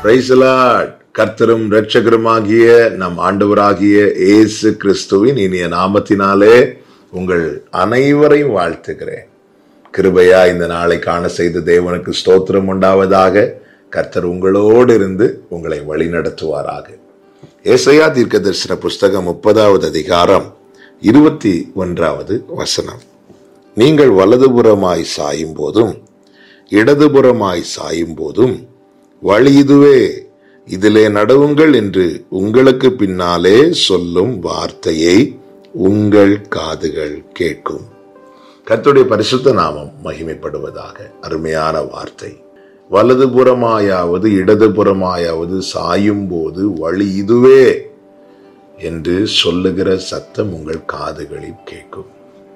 Praise the Lord. கர்த்தரும் இரட்சகருமாகிய நம் ஆண்டவராகிய இயேசு கிறிஸ்துவின் இனிய நாமத்தினாலே உங்கள் அனைவரையும் வாழ்த்துகிறேன் கிருபையா இந்த நாளை காண செய்த தேவனுக்கு ஸ்தோத்திரம் உண்டாவதாக கர்த்தர் உங்களோடு இருந்து உங்களை வழிநடத்துவாராக ஏசையா தீர்க்க தரிசன புஸ்தகம் முப்பதாவது அதிகாரம் இருபத்தி ஒன்றாவது வசனம் நீங்கள் வலதுபுறமாய் சாயும் போதும் இடதுபுறமாய் சாயும் போதும் வழி இதுவே இதிலே நடவுங்கள் என்று உங்களுக்கு பின்னாலே சொல்லும் வார்த்தையை உங்கள் காதுகள் கேட்கும் கர்த்தருடைய பரிசுத்த நாமம் மகிமைப்படுவதாக அருமையான வார்த்தை வலதுபுறமாயாவது இடதுபுறமாயாவது சாயும் போது வழி இதுவே என்று சொல்லுகிற சத்தம் உங்கள் காதுகளில் கேட்கும்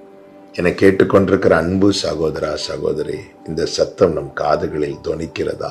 என கேட்டுக்கொண்டிருக்கிற அன்பு சகோதரா சகோதரி இந்த சத்தம் நம் காதுகளில் தொனிக்கிறதா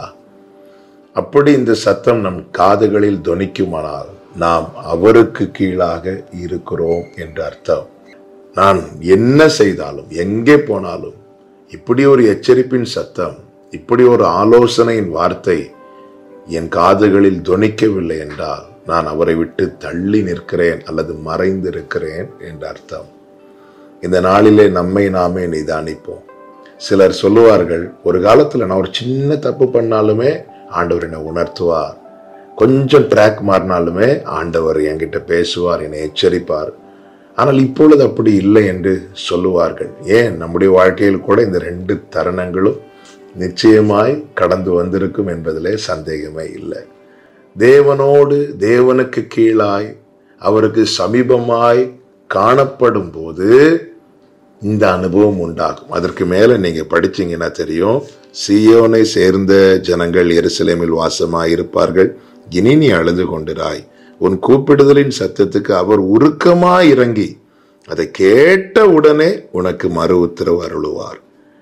அப்படி இந்த சத்தம் நம் காதுகளில் தொனிக்குமானால் நாம் அவருக்கு கீழாக இருக்கிறோம் என்று அர்த்தம் நான் என்ன செய்தாலும் எங்கே போனாலும் இப்படி ஒரு எச்சரிப்பின் சத்தம் இப்படி ஒரு ஆலோசனையின் வார்த்தை என் காதுகளில் தொனிக்கவில்லை என்றால் நான் அவரை விட்டு தள்ளி நிற்கிறேன் அல்லது மறைந்திருக்கிறேன் என்று அர்த்தம் இந்த நாளிலே நம்மை நாமே நிதானிப்போம் சிலர் சொல்லுவார்கள் ஒரு காலத்துல நான் ஒரு சின்ன தப்பு பண்ணாலுமே ஆண்டவர் என்னை உணர்த்துவார் கொஞ்சம் ட்ராக் மாறினாலுமே ஆண்டவர் என்கிட்ட பேசுவார் என்னை எச்சரிப்பார் ஆனால் இப்பொழுது அப்படி இல்லை என்று சொல்லுவார்கள் ஏன் நம்முடைய வாழ்க்கையில் கூட இந்த ரெண்டு தருணங்களும் நிச்சயமாய் கடந்து வந்திருக்கும் என்பதிலே சந்தேகமே இல்லை தேவனோடு தேவனுக்கு கீழாய் அவருக்கு சமீபமாய் காணப்படும் போது இந்த அனுபவம் உண்டாகும் அதற்கு மேல நீங்க படிச்சீங்கன்னா தெரியும் சியோனை சேர்ந்த ஜனங்கள் எருசலேமில் வாசமாய் இருப்பார்கள் இனி நீ அழுது கொண்டிராய் உன் கூப்பிடுதலின் சத்தத்துக்கு அவர் உருக்கமாய் இறங்கி அதை கேட்ட உடனே உனக்கு மறு உத்தரவு அருளுவார்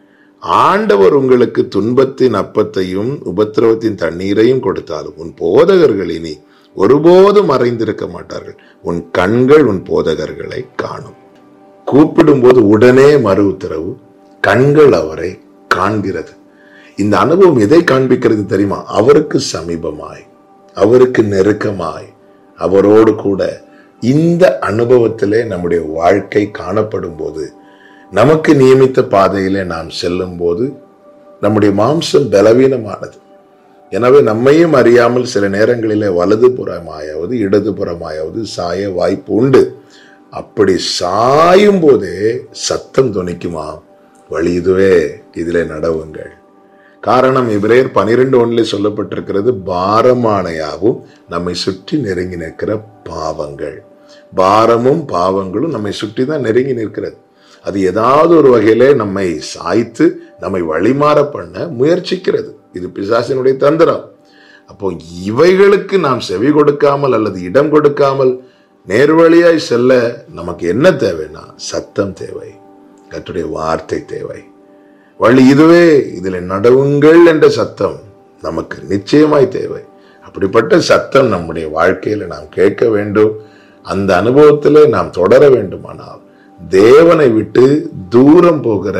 ஆண்டவர் உங்களுக்கு துன்பத்தின் அப்பத்தையும் உபத்திரவத்தின் தண்ணீரையும் கொடுத்தாலும் உன் போதகர்கள் இனி ஒருபோதும் மறைந்திருக்க மாட்டார்கள் உன் கண்கள் உன் போதகர்களை காணும் கூப்பிடும்போது உடனே மறு உத்தரவு கண்கள் அவரை காண்கிறது இந்த அனுபவம் எதை காண்பிக்கிறது தெரியுமா அவருக்கு சமீபமாய் அவருக்கு நெருக்கமாய் அவரோடு கூட இந்த அனுபவத்திலே நம்முடைய வாழ்க்கை காணப்படும் போது நமக்கு நியமித்த பாதையிலே நாம் செல்லும் போது நம்முடைய மாம்சம் பலவீனமானது எனவே நம்மையும் அறியாமல் சில நேரங்களிலே வலது புறமாயாவது இடது புறமாயாவது சாய வாய்ப்பு உண்டு அப்படி சாயும் போதே சத்தம் துணிக்குமா வழி இதுவே இதிலே நடவுங்கள் காரணம் இவரேர் பனிரெண்டு ஒன்றில் சொல்லப்பட்டிருக்கிறது பாரமானையாவும் நம்மை சுற்றி நெருங்கி நிற்கிற பாவங்கள் பாரமும் பாவங்களும் நம்மை சுற்றி தான் நெருங்கி நிற்கிறது அது ஏதாவது ஒரு வகையிலே நம்மை சாய்த்து நம்மை வழிமாற பண்ண முயற்சிக்கிறது இது பிசாசினுடைய தந்திரம் அப்போ இவைகளுக்கு நாம் செவி கொடுக்காமல் அல்லது இடம் கொடுக்காமல் நேர்வழியாய் செல்ல நமக்கு என்ன தேவைன்னா சத்தம் தேவை கற்றுடைய வார்த்தை தேவை வழி இதுவே இதில் நடவுங்கள் என்ற சத்தம் நமக்கு நிச்சயமாய் தேவை அப்படிப்பட்ட சத்தம் நம்முடைய வாழ்க்கையில நாம் கேட்க வேண்டும் அந்த அனுபவத்திலே நாம் தொடர வேண்டுமானால் தேவனை விட்டு தூரம் போகிற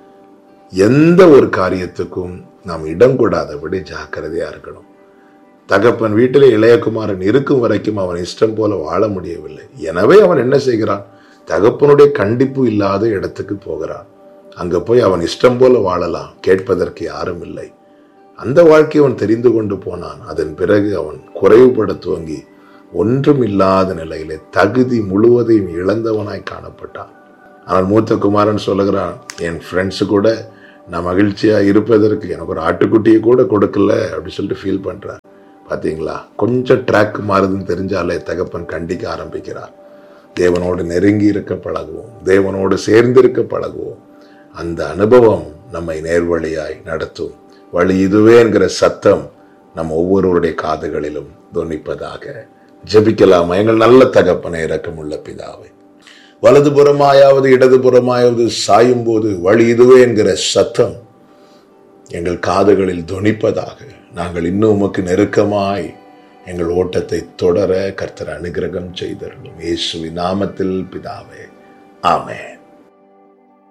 எந்த ஒரு காரியத்துக்கும் நாம் இடம் கொடாதபடி ஜாக்கிரதையா இருக்கணும் தகப்பன் வீட்டிலே இளையகுமாரன் இருக்கும் வரைக்கும் அவன் இஷ்டம் போல வாழ முடியவில்லை எனவே அவன் என்ன செய்கிறான் தகப்பனுடைய கண்டிப்பு இல்லாத இடத்துக்கு போகிறான் அங்க போய் அவன் இஷ்டம் போல வாழலாம் கேட்பதற்கு யாரும் இல்லை அந்த வாழ்க்கை அவன் தெரிந்து கொண்டு போனான் அதன் பிறகு அவன் குறைவுபட துவங்கி ஒன்றும் இல்லாத நிலையிலே தகுதி முழுவதையும் இழந்தவனாய் காணப்பட்டான் ஆனால் மூத்த குமாரன் சொல்லுகிறான் என் ஃப்ரெண்ட்ஸு கூட நான் மகிழ்ச்சியா இருப்பதற்கு எனக்கு ஒரு ஆட்டுக்குட்டியை கூட கொடுக்கல அப்படி சொல்லிட்டு ஃபீல் பண்றான் பாத்தீங்களா கொஞ்சம் ட்ராக் மாறுதுன்னு தெரிஞ்சாலே தகப்பன் கண்டிக்க ஆரம்பிக்கிறார் தேவனோடு நெருங்கி இருக்க பழகுவோம் தேவனோடு சேர்ந்திருக்க பழகுவோம் அந்த அனுபவம் நம்மை நேர்வழியாய் நடத்தும் வழி இதுவே என்கிற சத்தம் நம் ஒவ்வொருவருடைய காதுகளிலும் துணிப்பதாக ஜெபிக்கலாமா எங்கள் நல்ல தகப்பனை இரக்கமுள்ள பிதாவை வலதுபுறமாயாவது இடதுபுறமாயாவது சாயும் போது வழி இதுவே என்கிற சத்தம் எங்கள் காதுகளில் துணிப்பதாக நாங்கள் இன்னும் உமக்கு நெருக்கமாய் எங்கள் ஓட்டத்தை தொடர கர்த்தர் அனுகிரகம் செய்தருளும் இயேசுவின் நாமத்தில் பிதாவே ஆமென்